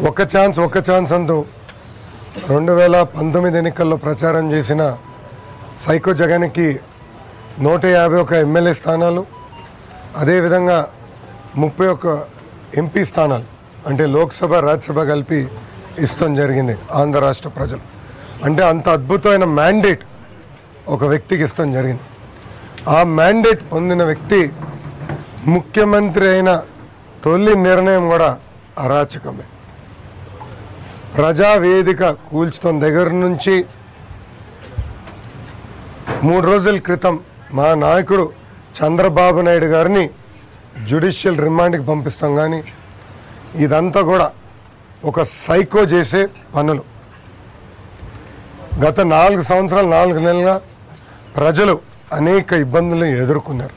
ఒక్క ఛాన్స్ ఒక్క ఛాన్స్ అంటూ రెండు వేల పంతొమ్మిది ఎన్నికల్లో ప్రచారం చేసిన సైకో జగన్కి నూట యాభై ఒక ఎమ్మెల్యే స్థానాలు అదేవిధంగా ముప్పై ఒక్క ఎంపీ స్థానాలు అంటే లోక్సభ రాజ్యసభ కలిపి ఇస్తాం జరిగింది ఆంధ్ర రాష్ట్ర ప్రజలు అంటే అంత అద్భుతమైన మ్యాండేట్ ఒక వ్యక్తికి ఇస్తాం జరిగింది ఆ మ్యాండేట్ పొందిన వ్యక్తి ముఖ్యమంత్రి అయిన తొలి నిర్ణయం కూడా అరాచకమే ప్రజావేదిక కూల్చుతున్న దగ్గర నుంచి మూడు రోజుల క్రితం మా నాయకుడు చంద్రబాబు నాయుడు గారిని జ్యుడిషియల్ రిమాండ్కి పంపిస్తాం కానీ ఇదంతా కూడా ఒక సైకో చేసే పనులు గత నాలుగు సంవత్సరాలు నాలుగు నెలలుగా ప్రజలు అనేక ఇబ్బందులు ఎదుర్కొన్నారు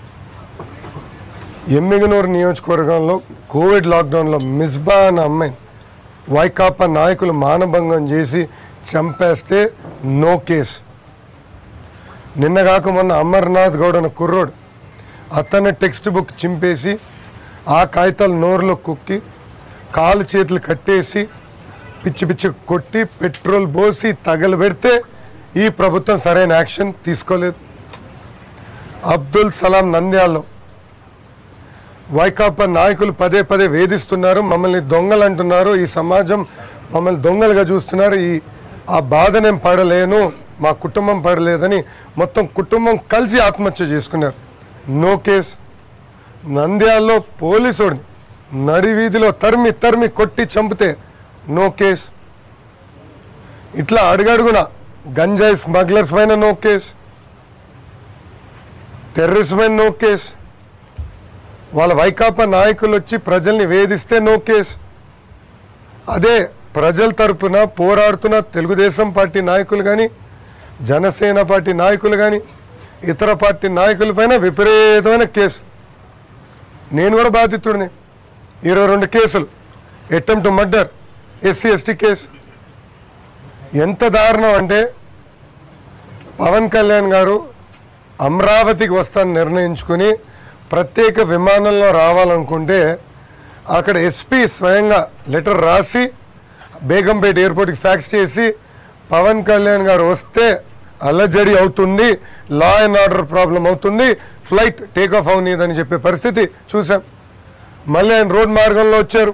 ఎమ్మిగనూరు నియోజకవర్గంలో కోవిడ్ లాక్డౌన్లో మిస్బా అన్న అమ్మాయిని వైకాపా నాయకులు మానభంగం చేసి చంపేస్తే నో కేస్ నిన్నగాక మొన్న అమర్నాథ్ గౌడ్ అన్న కుర్రోడు అతని టెక్స్ట్ బుక్ చింపేసి ఆ కాగితాలు నోరులో కుక్కి కాలు చేతులు కట్టేసి పిచ్చి పిచ్చి కొట్టి పెట్రోల్ పోసి తగలబెడితే ఈ ప్రభుత్వం సరైన యాక్షన్ తీసుకోలేదు అబ్దుల్ సలాం నంద్యాల్లో వైకాపా నాయకులు పదే పదే వేధిస్తున్నారు మమ్మల్ని దొంగలు అంటున్నారు ఈ సమాజం మమ్మల్ని దొంగలుగా చూస్తున్నారు ఈ ఆ బాధ నేను పడలేను మా కుటుంబం పడలేదని మొత్తం కుటుంబం కలిసి ఆత్మహత్య చేసుకున్నారు నో కేస్ నంద్యాలలో పోలీసుడిని నడి వీధిలో తరిమి తరిమి కొట్టి చంపితే నో కేస్ ఇట్లా అడుగడుగున గంజాయి స్మగ్లర్స్ పైన నో కేస్ టెర్రరిస్ట్ పైన నో కేస్ వాళ్ళ వైకాపా నాయకులు వచ్చి ప్రజల్ని వేధిస్తే నో కేస్ అదే ప్రజల తరపున పోరాడుతున్న తెలుగుదేశం పార్టీ నాయకులు కానీ జనసేన పార్టీ నాయకులు కానీ ఇతర పార్టీ నాయకుల పైన విపరీతమైన కేసు నేను కూడా బాధితుడిని ఇరవై రెండు కేసులు attempt murder S C S T case ఎంత దారుణం అంటే పవన్ కళ్యాణ్ గారు అమరావతికి వస్తాను నిర్ణయించుకుని ప్రత్యేక విమానంలో రావాలనుకుంటే అక్కడ ఎస్పీ స్వయంగా లెటర్ రాసి బేగంపేట ఎయిర్పోర్ట్కి ఫ్యాక్స్ చేసి పవన్ కళ్యాణ్ గారు వస్తే అలజడి అవుతుంది లా అండ్ ఆర్డర్ ప్రాబ్లం అవుతుంది ఫ్లైట్ టేక్ ఆఫ్ అవనీదని చెప్పే పరిస్థితి చూసాం మళ్ళీ ఆయన రోడ్ మార్గంలో వచ్చారు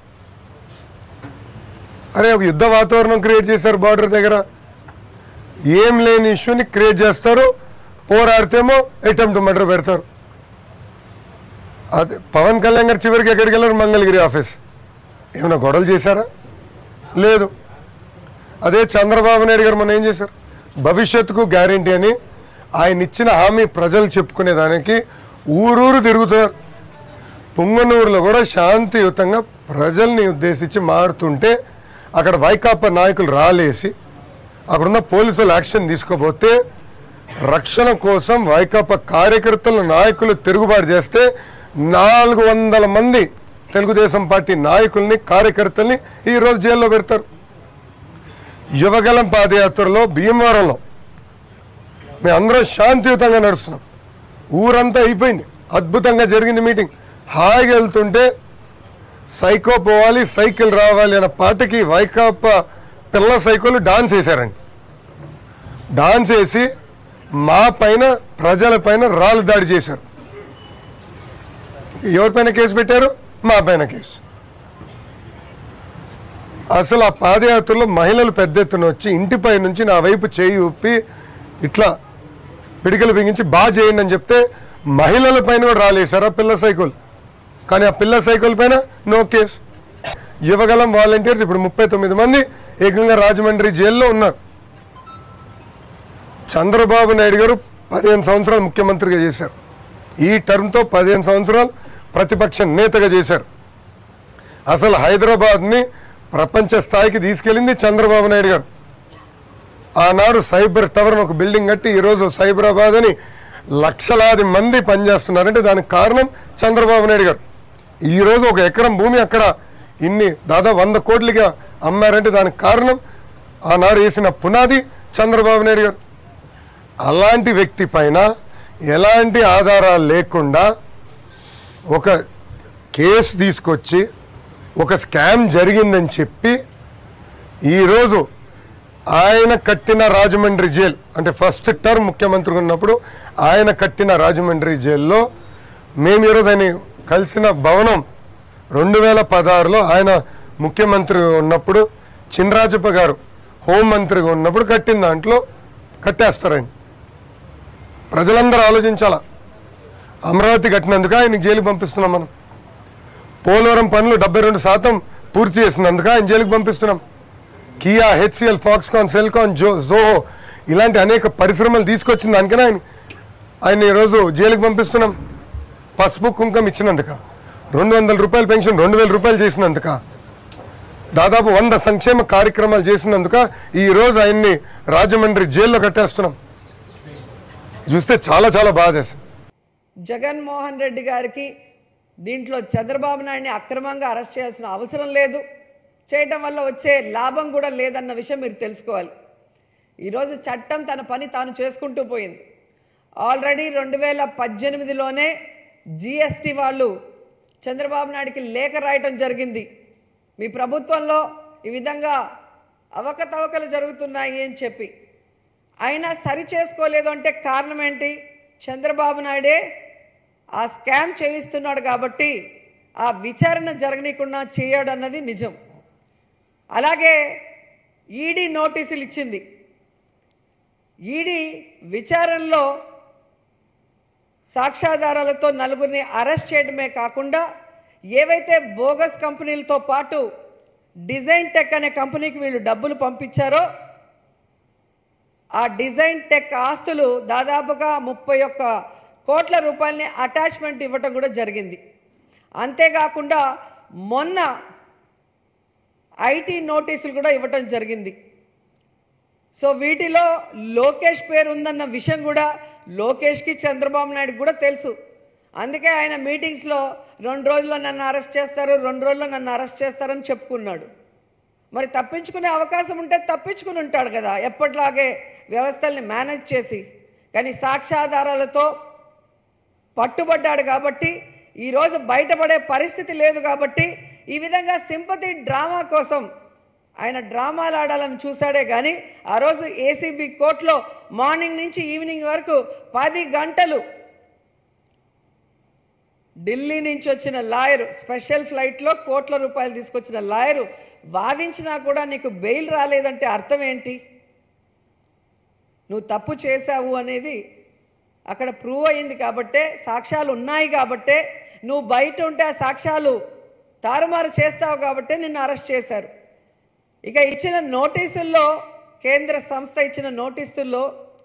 అరే ఒక యుద్ధ వాతావరణం క్రియేట్ చేశారు బార్డర్ దగ్గర ఏం లేని ఇష్యూని క్రియేట్ చేస్తారు పోరాడితేమో అటెంప్ట్ మర్డర్ పెడతారు అదే పవన్ కళ్యాణ్ గారు చివరికి ఎక్కడికి వెళ్ళారు మంగళగిరి ఆఫీస్ ఏమైనా గొడవలు చేశారా లేదు అదే చంద్రబాబు నాయుడు గారు మొన్న ఏం చేశారు భవిష్యత్తుకు గ్యారంటీ అని ఆయన ఇచ్చిన హామీ ప్రజలు చెప్పుకునేదానికి ఊరూరు తిరుగుతున్నారు పుంగనూరులో కూడా శాంతియుతంగా ప్రజల్ని ఉద్దేశించి మారుతుంటే అక్కడ వైకాపా నాయకులు రాలేసి అక్కడున్న పోలీసులు యాక్షన్ తీసుకోపోతే రక్షణ కోసం వైకాపా కార్యకర్తలు నాయకులు తిరుగుబాటు చేస్తే నాలుగు వందల మంది తెలుగుదేశం పార్టీ నాయకుల్ని కార్యకర్తల్ని ఈరోజు జైల్లో పెడతారు యువగలం పాదయాత్రలో భీమవరంలో మేము అందరం శాంతియుతంగా నడుస్తున్నాం ఊరంతా అయిపోయింది అద్భుతంగా జరిగింది మీటింగ్ హాయిగా వెళ్తుంటే సైకో పోవాలి సైకిల్ రావాలి అన్న పాటకి వైకాపా పిల్ల సైకోలు డాన్స్ వేశారండి డాన్స్ వేసి మా పైన ప్రజల పైన రాళ్ళు దాడి చేశారు ఎవరిపైన కేసు పెట్టారు మా పైన కేసు అసలు ఆ పాదయాత్రలో మహిళలు పెద్ద ఎత్తున వచ్చి ఇంటిపై నుంచి నా వైపు చేయి ఊపి ఇట్లా పిడికలు బిగించి బాగా చేయండి అని చెప్తే మహిళల పైన కూడా రాలేశారు ఆ పిల్ల సైకిల్ కానీ ఆ పిల్ల సైకిల్ పైన నో కేసు యువగలం వాలంటీర్స్ ఇప్పుడు ముప్పై తొమ్మిది మంది ఏకంగా రాజమండ్రి జైల్లో ఉన్నారు చంద్రబాబు నాయుడు గారు పదిహేను సంవత్సరాలు ముఖ్యమంత్రిగా చేశారు ఈ టర్మ్తో పదిహేను సంవత్సరాలు ప్రతిపక్ష నేతగా చేశారు అసలు హైదరాబాద్ని ప్రపంచ స్థాయికి తీసుకెళ్ళింది చంద్రబాబు నాయుడు గారు ఆనాడు సైబర్ టవర్ ఒక బిల్డింగ్ కట్టి ఈరోజు సైబరాబాద్ అని లక్షలాది మంది పనిచేస్తున్నారంటే దానికి కారణం చంద్రబాబు నాయుడు గారు ఈరోజు ఒక ఎకరం భూమి అక్కడ ఇన్ని దాదాపు వంద కోట్లుగా అమ్మారంటే దానికి కారణం ఆనాడు వేసిన పునాది చంద్రబాబు నాయుడు గారు అలాంటి వ్యక్తి పైన ఎలాంటి ఆధారాలు లేకుండా ఒక కేసు తీసుకొచ్చి ఒక స్కామ్ జరిగిందని చెప్పి ఈరోజు ఆయన కట్టిన రాజమండ్రి జైల్ అంటే ఫస్ట్ టర్మ్ ముఖ్యమంత్రి ఉన్నప్పుడు ఆయన కట్టిన రాజమండ్రి జైల్లో మేము ఈరోజు ఆయన కలిసిన భవనం రెండు వేల పదహారులో ఆయన ముఖ్యమంత్రి ఉన్నప్పుడు చినరాజప్ప గారు హోంమంత్రిగా ఉన్నప్పుడు కట్టిన దాంట్లో కట్టేస్తారు ఆయన ప్రజలందరూ ఆలోచించాలా అమరావతి కట్టినందుకు ఆయన జైలుకి పంపిస్తున్నాం మనం పోలవరం పనులు డెబ్బై రెండు శాతం పూర్తి చేసినందుకు ఆయన జైలుకి పంపిస్తున్నాం కియా హెచ్సిఎల్ ఫాక్స్కాన్ సెల్కాన్ జో జోహో ఇలాంటి అనేక పరిశ్రమలు తీసుకొచ్చిన దానికనే ఆయన ఆయన ఈరోజు జైలుకి పంపిస్తున్నాం పసుపు కుంకం ఇచ్చినందుక రెండు వందల రూపాయల పెన్షన్ రెండు వేల రూపాయలు చేసినందుక దాదాపు వంద సంక్షేమ కార్యక్రమాలు చేసినందుక ఈ రోజు ఆయన్ని రాజమండ్రి జైల్లో కట్టేస్తున్నాం చూస్తే చాలా చాలా బాధేస్తుంది జగన్మోహన్ రెడ్డి గారికి దీంట్లో చంద్రబాబు నాయుడిని అక్రమంగా అరెస్ట్ చేయాల్సిన అవసరం లేదు చేయటం వల్ల వచ్చే లాభం కూడా లేదన్న విషయం మీరు తెలుసుకోవాలి ఈరోజు చట్టం తన పని తాను చేసుకుంటూ పోయింది ఆల్రెడీ రెండు వేల పద్దెనిమిదిలోనే జిఎస్టీ వాళ్ళు చంద్రబాబు నాయుడికి లేఖ రాయటం జరిగింది మీ ప్రభుత్వంలో ఈ విధంగా అవకతవకలు జరుగుతున్నాయి అని చెప్పి అయినా సరి చేసుకోలేదు అంటే కారణం ఏంటి చంద్రబాబు నాయుడే ఆ స్కామ్ చేయిస్తున్నాడు కాబట్టి ఆ విచారణ జరగనీయకుండా చేయడు అన్నది నిజం అలాగే ఈడీ నోటీసులు ఇచ్చింది ఈడీ విచారణలో సాక్ష్యాధారాలతో నలుగురిని అరెస్ట్ చేయడమే కాకుండా ఏవైతే బోగస్ కంపెనీలతో పాటు డిజైన్ టెక్ అనే కంపెనీకి వీళ్ళు డబ్బులు పంపించారో ఆ డిజైన్ టెక్ ఆస్తులు దాదాపుగా ముప్పై ఒక్క కోట్ల రూపాయలని అటాచ్మెంట్ ఇవ్వటం కూడా జరిగింది అంతేకాకుండా మొన్న ఐటీ నోటీసులు కూడా ఇవ్వటం జరిగింది సో వీటిలో లోకేష్ పేరు ఉందన్న విషయం కూడా లోకేష్కి చంద్రబాబు నాయుడుకి కూడా తెలుసు అందుకే ఆయన మీటింగ్స్లో రెండు రోజుల్లో నన్ను అరెస్ట్ చేస్తారు రెండు రోజుల్లో నన్ను అరెస్ట్ చేస్తారని చెప్పుకున్నాడు మరి తప్పించుకునే అవకాశం ఉంటే తప్పించుకుని ఉంటాడు కదా ఎప్పటిలాగే వ్యవస్థల్ని మేనేజ్ చేసి కానీ సాక్ష్యాధారాలతో పట్టుబడ్డాడు కాబట్టి ఈరోజు బయటపడే పరిస్థితి లేదు కాబట్టి ఈ విధంగా సింపతి డ్రామా కోసం ఆయన డ్రామాలు ఆడాలని చూశాడే కానీ ఆ రోజు ఏసీబీ కోర్టులో మార్నింగ్ నుంచి ఈవినింగ్ వరకు పది గంటలు ఢిల్లీ నుంచి వచ్చిన లాయరు స్పెషల్ ఫ్లైట్లో కోట్ల రూపాయలు తీసుకొచ్చిన లాయరు వాదించినా కూడా నీకు బెయిల్ రాలేదంటే అర్థం ఏంటి నువ్వు తప్పు చేశావు అనేది అక్కడ ప్రూవ్ అయింది కాబట్టే సాక్ష్యాలు ఉన్నాయి కాబట్టే నువ్వు బయట ఉంటే ఆ సాక్ష్యాలు తారుమారు చేస్తావు కాబట్టే నిన్ను అరెస్ట్ చేశారు ఇక ఇచ్చిన నోటీసుల్లో కేంద్ర సంస్థ ఇచ్చిన నోటీసుల్లో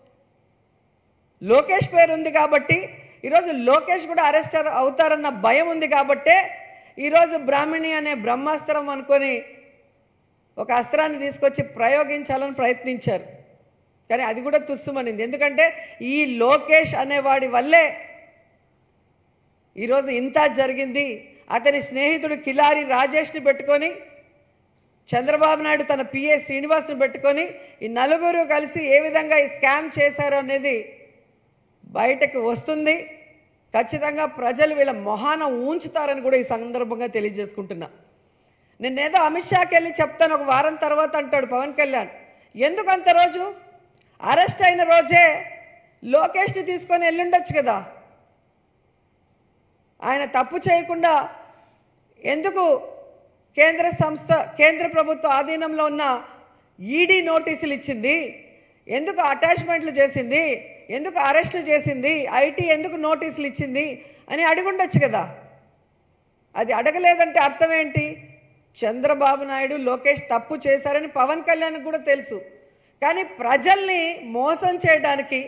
లోకేష్ పేరు ఉంది కాబట్టి ఈరోజు లోకేష్ కూడా అరెస్ట్ అవుతారన్న భయం ఉంది కాబట్టే ఈరోజు బ్రాహ్మణి అనే బ్రహ్మాస్త్రం అనుకొని ఒక అస్త్రాన్ని తీసుకొచ్చి ప్రయోగించాలని ప్రయత్నించారు కానీ అది కూడా తుస్సుమనింది ఎందుకంటే ఈ లోకేష్ అనేవాడి వల్లే ఈరోజు ఇంత జరిగింది అతని స్నేహితుడు కిలారి రాజేష్ని పెట్టుకొని చంద్రబాబు నాయుడు తన పిఏ శ్రీనివాస్ను పెట్టుకొని ఈ నలుగురు కలిసి ఏ విధంగా ఈ స్కామ్ చేశారో అనేది బయటకు వస్తుంది ఖచ్చితంగా ప్రజలు వీళ్ళ మొహాన ఉంచుతారని కూడా ఈ సందర్భంగా తెలియజేసుకుంటున్నా నేనేదో అమిత్ షాకి వెళ్ళి చెప్తాను ఒక వారం తర్వాత అంటాడు పవన్ కళ్యాణ్ ఎందుకు అంత రోజు అరెస్ట్ అయిన రోజే లోకేష్ని తీసుకొని వెళ్ళుండొచ్చు కదా ఆయన తప్పు చేయకుండా ఎందుకు కేంద్ర సంస్థ కేంద్ర ప్రభుత్వ ఆధీనంలో ఉన్న ఈడీ నోటీసులు ఇచ్చింది ఎందుకు అటాచ్మెంట్లు చేసింది ఎందుకు అరెస్టులు చేసింది ఐటీ ఎందుకు నోటీసులు ఇచ్చింది అని అడుగుండొచ్చు కదా అది అడగలేదంటే అర్థం ఏంటి చంద్రబాబు నాయుడు లోకేష్ తప్పు చేశారని పవన్ కళ్యాణ్ కూడా తెలుసు కానీ ప్రజల్ని మోసం చేయడానికి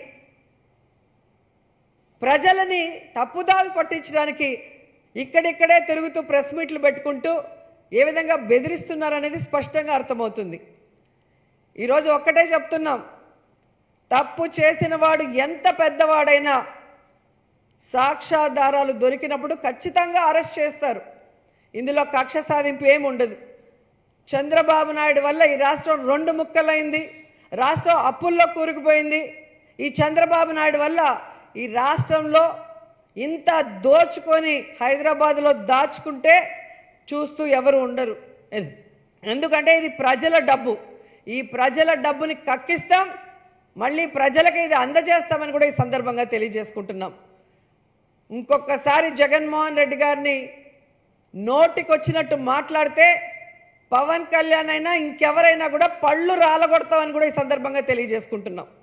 ప్రజలని తప్పుదావి పట్టించడానికి ఇక్కడిక్కడే తిరుగుతూ ప్రెస్ మీట్లు పెట్టుకుంటూ ఏ విధంగా బెదిరిస్తున్నారనేది స్పష్టంగా అర్థమవుతుంది ఈరోజు ఒక్కటే చెప్తున్నాం తప్పు చేసిన వాడు ఎంత పెద్దవాడైనా సాక్ష్యాధారాలు దొరికినప్పుడు ఖచ్చితంగా అరెస్ట్ చేస్తారు ఇందులో కక్ష సాధింపు ఏమి ఉండదు చంద్రబాబు నాయుడు వల్ల ఈ రాష్ట్రం రెండు ముక్కలైంది రాష్ట్రం అప్పుల్లో కూరుకుపోయింది ఈ చంద్రబాబు నాయుడు వల్ల ఈ రాష్ట్రంలో ఇంత దోచుకొని హైదరాబాద్లో దాచుకుంటే చూస్తూ ఎవరు ఉండరు ఇది- ఎందుకంటే ఇది ప్రజల డబ్బు ఈ ప్రజల డబ్బుని కక్కిస్తాం మళ్ళీ ప్రజలకు ఇది అందజేస్తామని కూడా ఈ సందర్భంగా తెలియజేసుకుంటున్నాం ఇంకొకసారి జగన్మోహన్ రెడ్డి గారిని నోటికొచ్చినట్టు మాట్లాడితే పవన్ కళ్యాణ్ అయినా ఇంకెవరైనా కూడా పళ్ళు రాలగొడతామని కూడా ఈ సందర్భంగా తెలియజేసుకుంటున్నాం